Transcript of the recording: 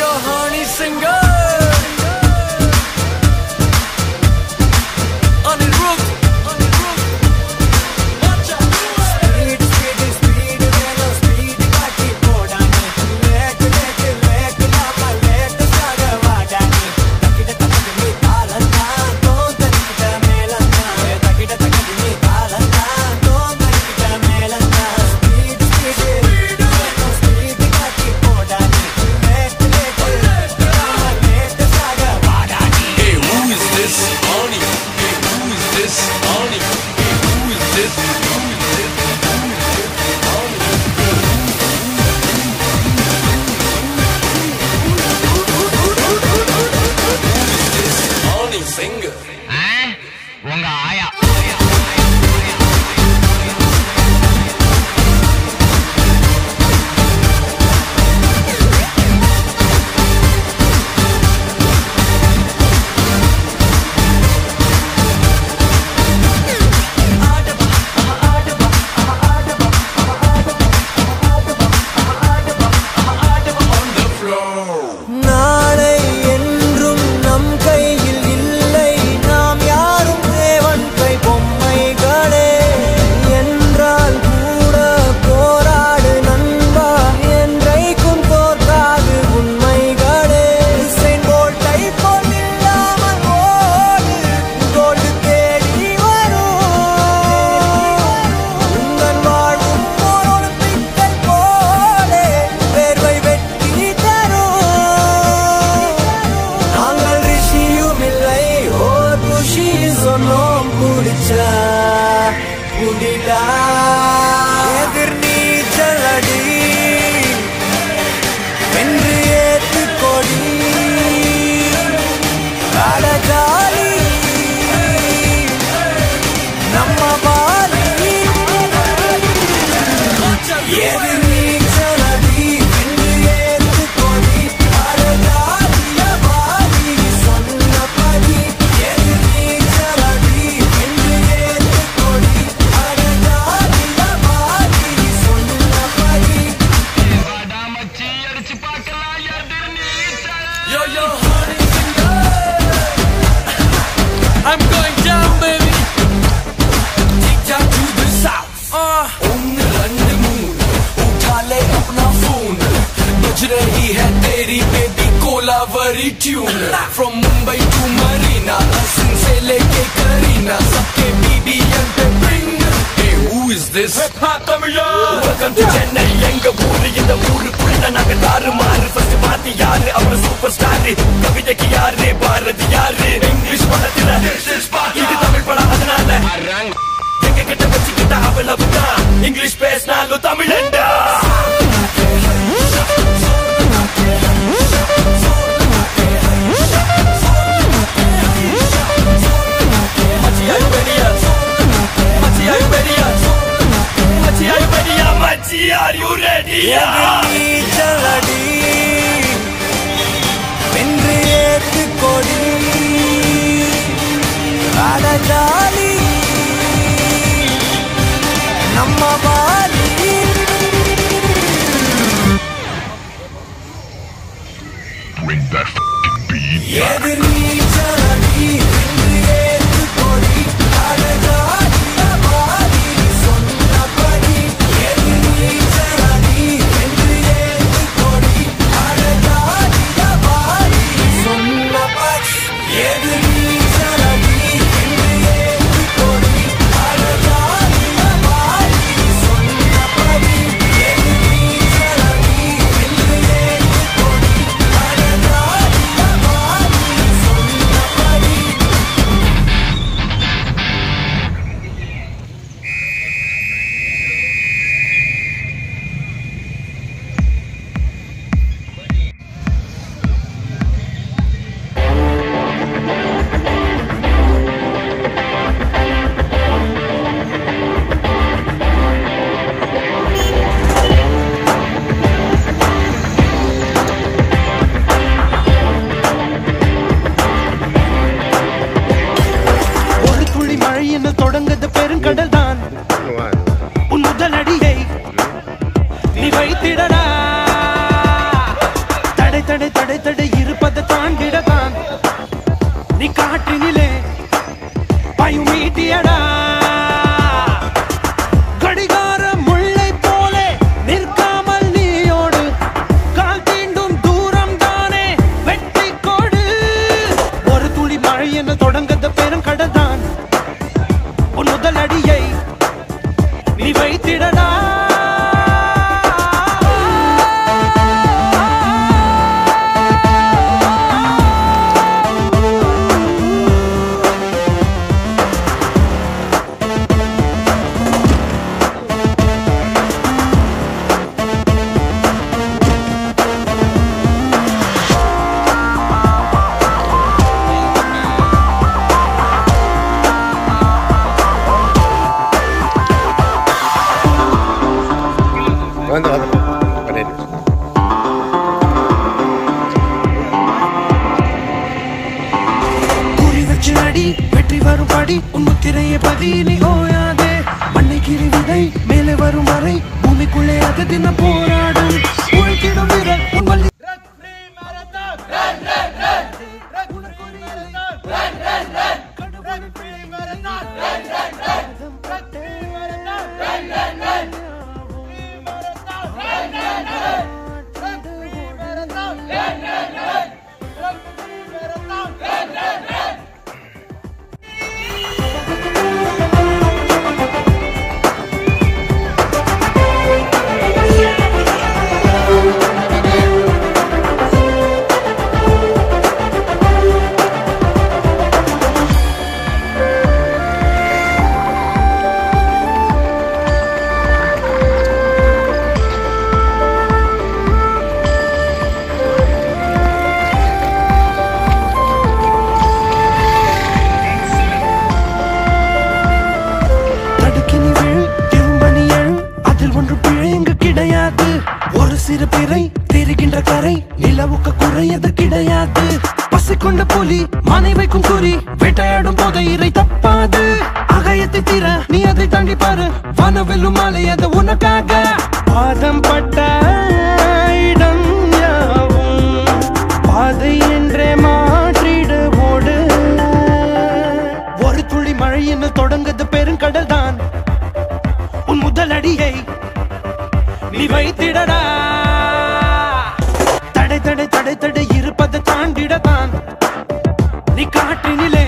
your honey singer. Anirudh, Anirudh. Watch out. Speed, speed, speed, வேணும் speed காட்டி போடானே. லேக்கு, லேக்கு, லேக்கு, நாம latest ஆக வாடானே. தக்கிட, தக்கிட, நீ தாளந்தான், தோந்தரிக்கிட்ட மேளந்தான். தக்கிட, தக்கிட, நீ தாளந்தான், தோந்தரிக்கிட்ட மேளந்தான். Speed, speed, வேணும் speed காட்டி போடானே. லேக்கு, லேக்கு, நாம latest ஆக வாடானே. Hey, who is this? Ani. Hey, who is this? Ani. Hey, who is this? Who is this? Ani singer. உங்க ஆயா நாளை என்றும் நம் கையில் இல்லை நாம் யாரும் தேவன் கை பொம்மைகளே என்றால் கூட போராடு நண்பா என்றைக்கும் தோற்காது உண்மைகளே உசைன் போல்ட்டை போல் இல்லாமல் ஓடு கோல்டு தேடி வரும் உங்கள் வாழும் ஓர் ஒலிம்பிக்கை போலே வேர்வை வெற்றி தரும் நாங்கள் ரிஷியும் இல்லை ஓர் குஷி சொன்னோம் குடிச்சா குடிடா எதிர் நீச்சல் அடி வென்று ஏத்து கொடி அடஜாலி நம்ம பாலி எதிர் நீச்சல் அடி வென்று ஏத்து கொடி அடஜாலிய பாலி சொன்னபடி எதிர் நீச்சல் அடி வென்று ஏத்து கொடி அடஜாலிய பாலி சொன்னபடி மச்சி அடிச்சு பார்க்கலாம் எதிர் நீச்சல் Yo, yo, honey singer. I'm going down, baby. Take down to the south. Uh. उन रंग मून उठा ले अपना फोन बज रही है तेरी baby Kolaveri tune from Mumbai to Marina Hasan से लेके करीना सबके बीबीएम पे bring Hey, who is this? Hip hop Welcome to Chennai எங்க ஊரு இந்த ஊருக்குள்ள நாங்க தாறு மாறு ஃபர்ஸ்ட் பாத்தி யாரு அவர் சூப்பர் ஸ்டார் கவிதைக்கு யாரு பாரதி யாரு இங்கிலீஷ் படத்துல இது தமிழ் படம் அதனால அரங் எங்க கிட்ட வச்சுக்கிட்ட அவ்வளவுதான் இங்கிலீஷ் பேசினாலும் தமிழண்டா Machi, are you ready yet? Machi, are you ready yet? Machi, are you ready yet? Machi, are you ready yet? நீச்சல் அடி வென்று ஏத்து கொடி அடஜாலி நம்ம poly Bring that f***ing beat. எதிர் நீச்சல் அடி வென்று ஏத்து கொடி அடஜாலிய பாலி சொன்னபடி எதிர் நீச்சல் அடி வென்று ஏத்து கொடி அடஜாலிய பாலி சொன்னபடி எதிர் நீச்சல் அடி வென்று ஏத்து கொடி அடஜாலிய பாலி சொன்னபடி வந்து வந்து பண்ணிடு குறி வச்சு அடி வெற்றி வரும் படி உன் முத்திரையை பதி நீ ஓயாதே மண்ணை கிரி விதை மேலே வரும் வரை பூமிக்குள்ளே அது தின போராடும் உழைத்திடும் வீரர் உன் வள்ளி தடுக்கினி விழு திரும்ப நீ எழு அதில் ஒன்று பிழை இங்கு கிடையாது ஒரு சிறு பிறை தெரிகின்ற கரை நிலவுக்கு குறையது கிடையாது பசி கொண்ட புலி மனை வைக்கும் குறி வேட்டையாடும் போது இறை தப்பாது அகயத்தை தீர நீ அதை தாண்டி பாரு வனவெல்லும் மாலை அது உனக்காக பாதம் பட்ட இடம் யாவும் பாதை என்றே மாற்றிடு ஓடு ஒரு துளி மழையின்னு தொடங்குது பெருங்கடல் தான் உன் முதல் அடியை நீ வைத்திடடா தடை தடை தடை தடை இருப்பதை தாண்டிடத்தான் நீ காற்றினிலே